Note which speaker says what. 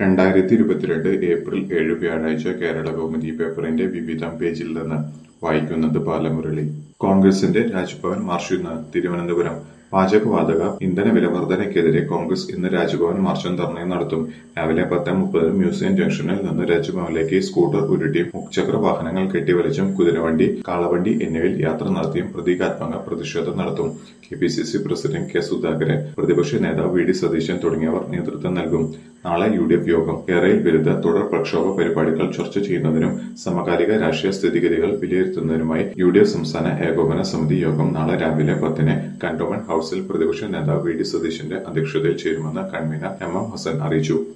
Speaker 1: രണ്ടായിരത്തി ഇരുപത്തിരണ്ട് ഏപ്രിൽ ഏഴ് വ്യാഴാഴ്ച കേരള കൗമുദി പേപ്പറിന്റെ വിവിധം പേജിൽ നിന്ന് വായിക്കുന്നത് ബാലമുരളി കോൺഗ്രസിന്റെ രാജ്ഭവൻ മാർച്ച് ഇന്ന് തിരുവനന്തപുരം പാചകവാതക ഇന്ധന വില വർധനയ്ക്കെതിരെ കോൺഗ്രസ് ഇന്ന് രാജ്ഭവൻ മാർച്ചും ധർണയും നടത്തും രാവിലെ പത്ത് മുപ്പത് മ്യൂസിയം ജംഗ്ഷനിൽ നിന്ന് രാജ്ഭവനിലേക്ക് സ്കൂട്ടർ ഉരുട്ടിയും മുച്ചക്ര വാഹനങ്ങൾ കെട്ടിവലിച്ചും കുതിരവണ്ടി കാളവണ്ടി എന്നിവയിൽ യാത്ര നടത്തിയും പ്രതീകാത്മക പ്രതിഷേധം നടത്തും K P C C president K Sudhakaran പ്രതിപക്ഷ നേതാവ് വി ഡി സതീശൻ തുടങ്ങിയവർ നേതൃത്വം നൽകും നാളെ യു ഡി എഫ് യോഗം കേരളയിൽ വിരുദ്ധ തുടർ പ്രക്ഷോഭ പരിപാടികൾ ചർച്ച ചെയ്യുന്നതിനും സമകാലിക രാഷ്ട്രീയ സ്ഥിതിഗതികൾ വിലയിരുത്തുന്നതിനുമായി യു ഡി എഫ് സംസ്ഥാന ഏകോപന സമിതി യോഗം നാളെ രാവിലെ പത്തിന് കന്റോൺമെന്റ് ഹൌസിൽ പ്രതിപക്ഷ നേതാവ് വി ഡി സതീശന്റെ അധ്യക്ഷതയിൽ ചേരുമെന്ന് കൺവീനർ എം എം ഹസൻ അറിയിച്ചു